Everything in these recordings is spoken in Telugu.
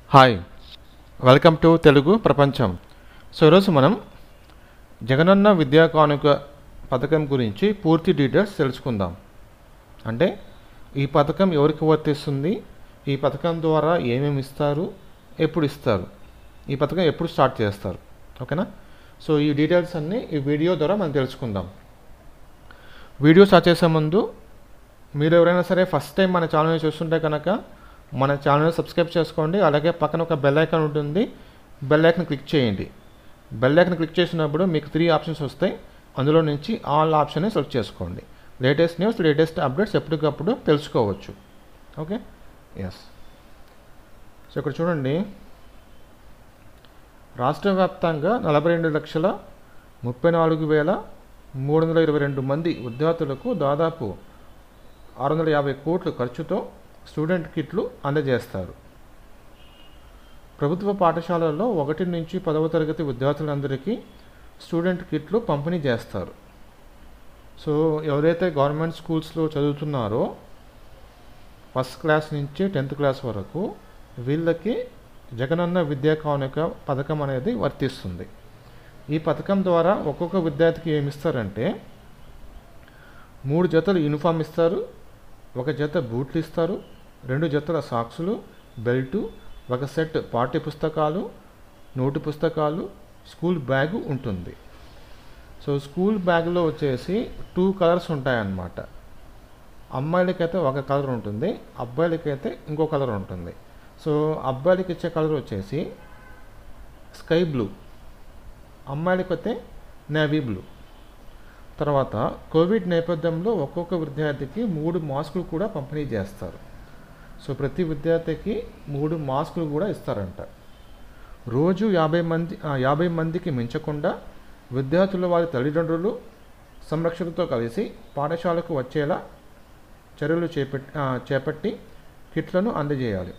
హాయ్ వెల్కమ్ టు తెలుగు ప్రపంచం సో ఈరోజు మనం జగనన్న విద్యా కానుక పథకం గురించి పూర్తి డీటెయిల్స్ తెలుసుకుందాం అంటే ఈ పథకం ఎవరికి వర్తిస్తుంది ఈ పథకం ద్వారా ఏమేమి ఇస్తారు ఎప్పుడు ఇస్తారు ఈ పథకం ఎప్పుడు స్టార్ట్ చేస్తారు ఓకేనా సో ఈ డీటెయిల్స్ అన్నీ ఈ వీడియో ద్వారా మనం తెలుసుకుందాం వీడియో స్టార్ట్ చేసే ముందు మీరు ఎవరైనా సరే ఫస్ట్ టైం మన ఛానల్ని చూస్తుంటే కనుక మన ఛానల్ని సబ్స్క్రైబ్ చేసుకోండి అలాగే పక్కన ఒక బెల్ ఐకాన్ ఉంటుంది బెల్ ఐకాన్ క్లిక్ చేయండి బెల్ ఐకాన్ క్లిక్ చేసినప్పుడు మీకు త్రీ ఆప్షన్స్ వస్తాయి అందులో నుంచి ఆల్ ఆప్షన్ని సెలెక్ట్ చేసుకోండి లేటెస్ట్ న్యూస్ లేటెస్ట్ అప్డేట్స్ ఎప్పటికప్పుడు తెలుసుకోవచ్చు ఓకే ఎస్ సో ఇక్కడ చూడండి రాష్ట్ర వ్యాప్తంగా నలభై రెండు లక్షల ముప్పై నాలుగు వేల మూడు వందల ఇరవై రెండు మంది విద్యార్థులకు దాదాపు ఆరు వందల యాభై కోట్ల ఖర్చుతో స్టూడెంట్ కిట్లు అందజేస్తారు ప్రభుత్వ పాఠశాలల్లో ఒకటి నుంచి పదవ తరగతి విద్యార్థులందరికీ స్టూడెంట్ కిట్లు పంపిణీ చేస్తారు సో ఎవరైతే గవర్నమెంట్ స్కూల్స్లో చదువుతున్నారో ఫస్ట్ క్లాస్ నుంచి టెన్త్ క్లాస్ వరకు వీళ్ళకి జగనన్న విద్యా కానుక పథకం అనేది వర్తిస్తుంది ఈ పథకం ద్వారా ఒక్కొక్క విద్యార్థికి ఏమి ఇస్తారంటే మూడు జతలు యూనిఫామ్ ఇస్తారు ఒక జత బూట్లు ఇస్తారు రెండు జతల సాక్సులు బెల్టు ఒక సెట్ పాఠ్య పుస్తకాలు నోటు పుస్తకాలు స్కూల్ బ్యాగు ఉంటుంది సో స్కూల్ బ్యాగ్లో వచ్చేసి టూ కలర్స్ ఉంటాయన్నమాట అమ్మాయిలకైతే ఒక కలర్ ఉంటుంది అబ్బాయిలకైతే ఇంకో కలర్ ఉంటుంది సో అబ్బాయిలకి ఇచ్చే కలర్ వచ్చేసి స్కై బ్లూ అమ్మాయిలకైతే నేవీ బ్లూ తర్వాత కోవిడ్ నేపథ్యంలో ఒక్కొక్క విద్యార్థికి మూడు మాస్కులు కూడా పంపిణీ చేస్తారు సో ప్రతి విద్యార్థికి మూడు మాస్కులు కూడా ఇస్తారంట రోజు యాభై మంది ఆ, యాభై మందికి మించకుండా విద్యార్థుల వారి తల్లిదండ్రులు సంరక్షణతో కలిసి పాఠశాలకు వచ్చేలా చర్యలు చేపట్టి ఆ, చేపట్టి కిట్లను అందజేయాలి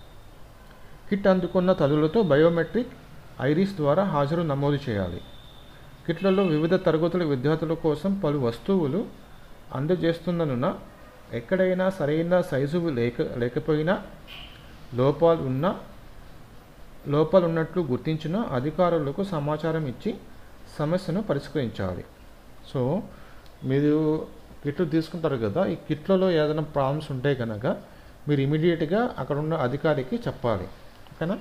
కిట్ అందుకున్న తల్లులతో బయోమెట్రిక్ ఐరిస్ ద్వారా హాజరు నమోదు చేయాలి కిట్లలో వివిధ తరగతుల విద్యార్థుల కోసం పలు వస్తువులు అందజేస్తున్నందున ఎక్కడైనా సరైన సైజు లేక లేకపోయినా లోపాలు ఉన్న లోపాలు ఉన్నట్లు గుర్తించిన అధికారులకు సమాచారం ఇచ్చి సమస్యను పరిష్కరించాలి సో మీరు కిట్లు తీసుకుంటారు కదా ఈ కిట్లలో ఏదైనా ప్రాబ్లమ్స్ ఉంటే కనుక మీరు ఇమీడియట్గా అక్కడ ఉన్న అధికారికి చెప్పాలి ఓకేనా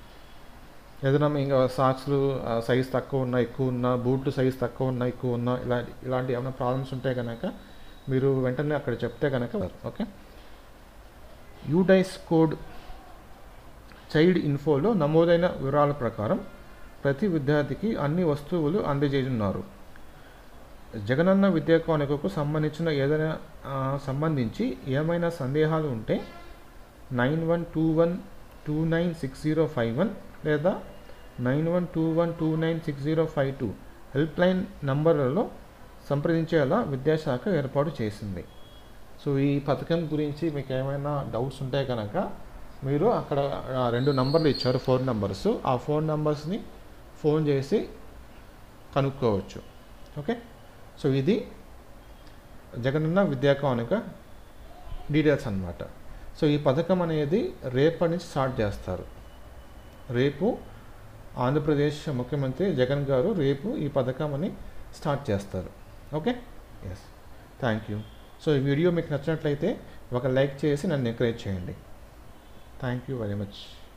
ఏదైనా ఇంకా సాక్స్లు సైజ్ తక్కువ ఉన్నా ఎక్కువ ఉన్నా బూట్లు సైజ్ తక్కువ ఉన్నా ఎక్కువ ఉన్నా ఇలాంటి ఇలాంటి ఏమైనా ప్రాబ్లమ్స్ ఉంటే కనుక మీరు వెంటనే అక్కడ చెప్తే కనుక ఓకే యూడైస్ కోడ్ చైల్డ్ ఇన్ఫోలో నమోదైన వివరాల ప్రకారం ప్రతి విద్యార్థికి అన్ని వస్తువులు అందజేయున్నారు జగనన్న విద్యా కానుకకు సంబంధించిన ఏదైనా ఆ, సంబంధించి ఏమైనా సందేహాలు ఉంటే nine one two one two nine six zero five one లేదా nine one two one two nine six zero five two helpline నంబర్లలో సంప్రదించేలా విద్యాశాఖ ఏర్పాటు చేసింది సో ఈ పథకం గురించి మీకు ఏమైనా డౌట్స్ ఉంటే కనుక మీరు అక్కడ ఆ, రెండు నంబర్లు ఇచ్చారు ఫోన్ నంబర్స్ ఆ ఫోన్ నంబర్స్ని ఫోన్ చేసి కనుక్కోవచ్చు ఓకే సో ఇది జగనన్న విద్యా కానుక డీటెయిల్స్ అన్నమాట సో ఈ పథకం అనేది రేపటి నుంచి స్టార్ట్ చేస్తారు రేపు ఆంధ్రప్రదేశ్ ముఖ్యమంత్రి జగన్ గారు రేపు ఈ పథకం అని స్టార్ట్ చేస్తారు okay yes thank you so ఈ వీడియో మీకు నచ్చినట్లయితే ఒక లైక్ చేసి నన్ను ఎంకరేజ్ చేయండి థ్యాంక్ యూ వెరీ మచ్